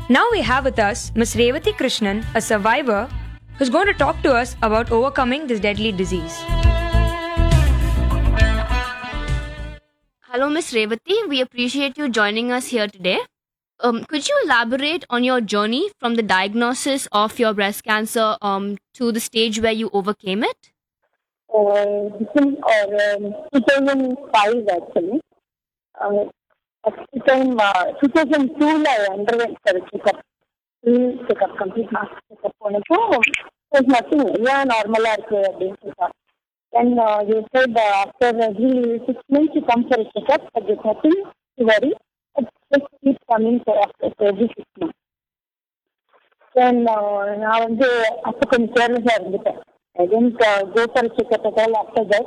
Now we have with us Ms. Revati Krishnan, a survivor, who's going to talk to us about overcoming this deadly disease. Hello, Miss Revati. We appreciate you joining us here today. Um, could you elaborate on your journey from the diagnosis of your breast cancer um, to the stage where you overcame it? uh, this is or um, 2005 actually. Uh, at the time, uh, 2002 ல I underwent for a checkup. Full checkup, complete mass checkup போனப்போ there's nothing, எல்லாம் நார்மலா இருக்கு அப்படின்னு சொல்லிட்டாங்க. Then uh, they said uh, after every six months you come for a checkup, but there's nothing to worry. But just keep coming for after for every six months. Then uh, நான் வந்து அப்போ கொஞ்சம் கேர்லெஸ்ஸாக இருந்துட்டேன் I didn't uh, go for a checkup at all after that.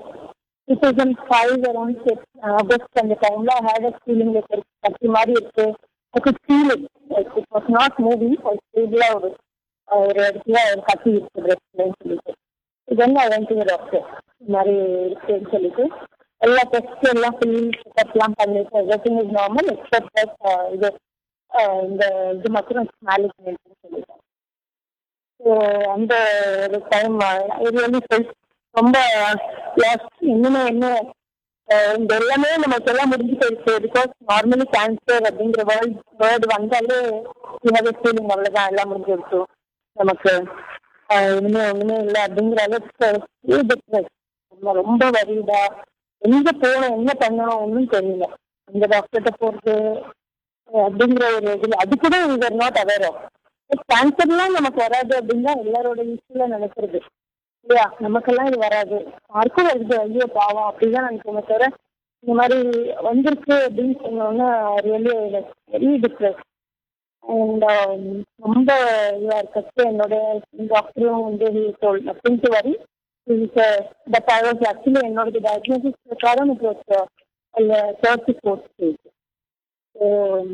2005 around uh, August அந்த டைம்ல I had a feeling like ஒரு கட்டி மாதிரி இருக்கு I could feel it. Like it was not moving. ஒரு ஸ்டேபிளா ஒரு uh, ஒரு இடத்துல ஒரு கட்டி இருக்கு breastலன்னு சொல்லிட்டு then I went to the doctor. இந்த மாதிரி இருக்குன்னு சொல்லிட்டு எல்லா டெஸ்ட் எல்லாம் ஃபுல் செக்அப்லாம் பண்ணிட்டு everything is normal except that இது uh, இந்த இது மட்டும் மேலிக்னன்ட்னு சொல்லிட்டேன் ஸோ அந்த ஒரு டைம் இது வந்து ஃபெல்ட் ரொம்ப லாஸ்ட் இன்னுமே என்ன அஹ் இந்த எல்லாமே நமக்கு எல்லாம் முடிஞ்சு போயிடுச்சு பிகாஸ் நார்மலி கேன்சர் அப்படிங்கிற வேர்ல்ட் வேர்டு வந்தாலே ஹேவ் ஃபீலிங் அவ்வளோதான் எல்லாம் முடிஞ்சு போயிடுச்சு நமக்கு அஹ் இனிமே ஒன்றுமே இல்லை அப்படிங்கிற அளவுக்கு டிப்ரெஸ் நம்ம ரொம்ப வரீடா எங்கே போகணும் என்ன பண்ணணும் ஒன்றும் தெரியல இந்த டாக்டர்கிட்ட போகிறது அப்படிங்கிற ஒரு இதில் அது கூட இவர் நாட் அவேர் ஆஃப் கேன்சர்லாம் நமக்கு வராது அப்படின்னு தான் எல்லாரோட இஷ்யூல நினைக்கிறது இல்லையா நமக்கெல்லாம் இது வராது யாருக்கும் வருது ஐயோ பாவம் அப்படிதான் நினைக்கிறோமே தவிர இந்த மாதிரி வந்திருக்கு அப்படின்னு சொன்னோன்னா ரியலி வெரி டிப்ரெஸ் அண்ட் ரொம்ப இதுவாக இருக்கிறது என்னோட டாக்டரும் வந்து told nothing to worry but I was actually என்னோட டயக்னோசிஸ் பிரகாரம் it was third fourth stage so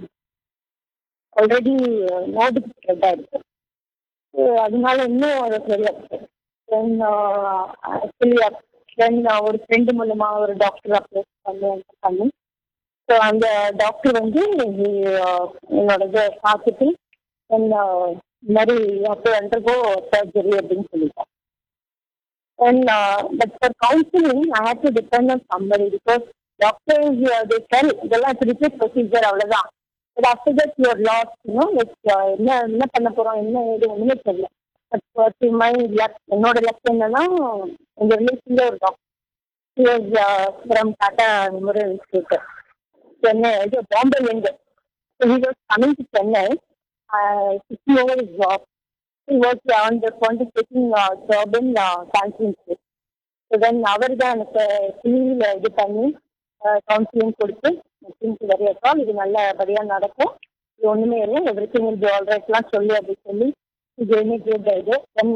already நோட்டுக்கு ஸ்ப்ரெட் ஆயிருக்கு ஸோ அதனால இன்னும் அது சரியா தென் ஆக்சுவலி தென் ஒரு ஃப்ரெண்டு மூலமா ஒரு டாக்டர் அப்ரோச் பண்ணி பண்ணி ஸோ அந்த டாக்டர் வந்து என்னோட இதை பார்த்துட்டு தென் இந்த மாதிரி அப்போ அண்டர்கோ சர்ஜரி அப்படின்னு சொல்லிட்டேன் then but for counselling I have to depend on somebody because doctors they tell இதெல்லாம் இட்ஸ் ரிப்பீட் ப்ரொசீஜர் அவ்வளோதான் but after that your loss இன்னும் லைக் என்ன என்ன பண்ண போகிறோம் என்ன ஏது ஒன்றுமே தெரியல பட் மை லக் என்னோட லக் என்னன்னா எங்கள் ரிலேஷன்ல ஒரு doctor from Tata memorial institute Chennai இது பாம்பேலேருந்து so he was coming to Chennai sixty over is job he was on the point taking job in cancering so then அவர் தான் எனக்கு டிவியில் இது பண்ணி கவுன்சிலிங் கொடுத்து நத்திங் வெரி அக்கால் இது நல்லபடியாக நடக்கும் இது ஒன்றுமே இல்லை எவ்ரி திங் இல் பி ஆல்ரைட்லாம் சொல்லி அப்படி சொல்லி இது என்ன குட் இது then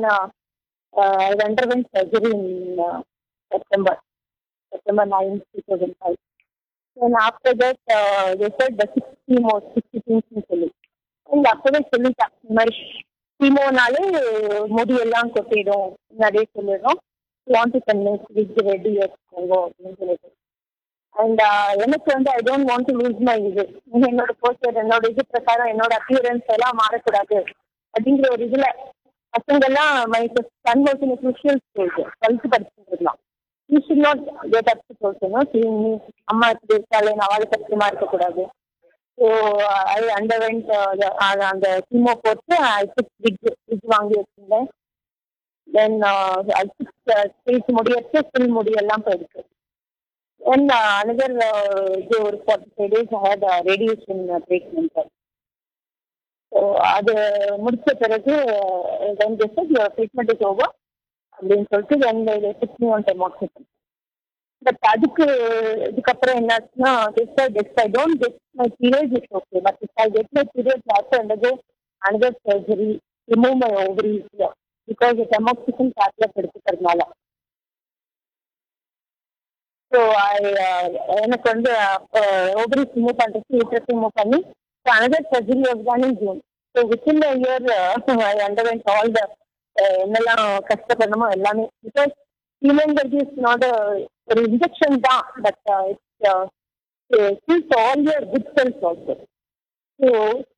I underwent surgery in September September nine two thousand five then after that they said the six chemo sixty திங்ஸ்னு சொல்லி அண்ட் அப்போவே சொல்லிட்டான் இந்த மாதிரி கீமோனாலே முடியெல்லாம் கொட்டிடும் முன்னாடியே சொல்லிடும் want to convince with ready வச்சுக்கோங்க அப்படின்னு சொல்லிட்டு அண்ட் எனக்கு வந்து I don't want to lose my இது என்னோட போஸ்டர் என்னோட இது பிரகாரம் என்னோட அப்பியரன்ஸ் எல்லாம் மாறக்கூடாது அப்படிங்கிற ஒரு இதுல பசங்கெல்லாம் my son was in crucial stage twelfth படிச்சுட்டு இருக்கலாம் you should not get up to சொல்லுங்க நீ அம்மா இப்படி இருக்காளே நான் அவளுக்கு கஷ்டமா இருக்கக்கூடாது ஸோ ஐ அண்டர்வெண்ட் அந்த கீமோ போட்டு ஐ சிக்ஸ் பிக் பிக் வாங்கி வச்சிருந்தேன் தென் ஸ்டேஜ் முடியச்சு ஃபுல் முடியெல்லாம் போயிருக்கு தென் அனதர் இது ஒரு forty five days had radiation treatment so அது முடிச்ச பிறகு then just treatment is over அப்படின்னு சொல்லிட்டு then six me one time oxygen but அதுக்கு இதுக்கப்புறம் என்னாச்சுன்னா just I just I don't get my period is okay but if I get my period after undergo another surgery remove my ovaries because tamoxifen tablet எடுத்துக்கிறதுனால so I எனக்கு வந்து ovaries remove பண்ணுறதுக்கு uterus remove பண்ணி so another surgery was done in June so within a year I underwent all the என்னெல்லாம் கஷ்டப்படணுமோ எல்லாமே because ஹீமோங்கிறது is not ஒரு இன்ஜெக்ஷன் தான் but it's all your good cells also so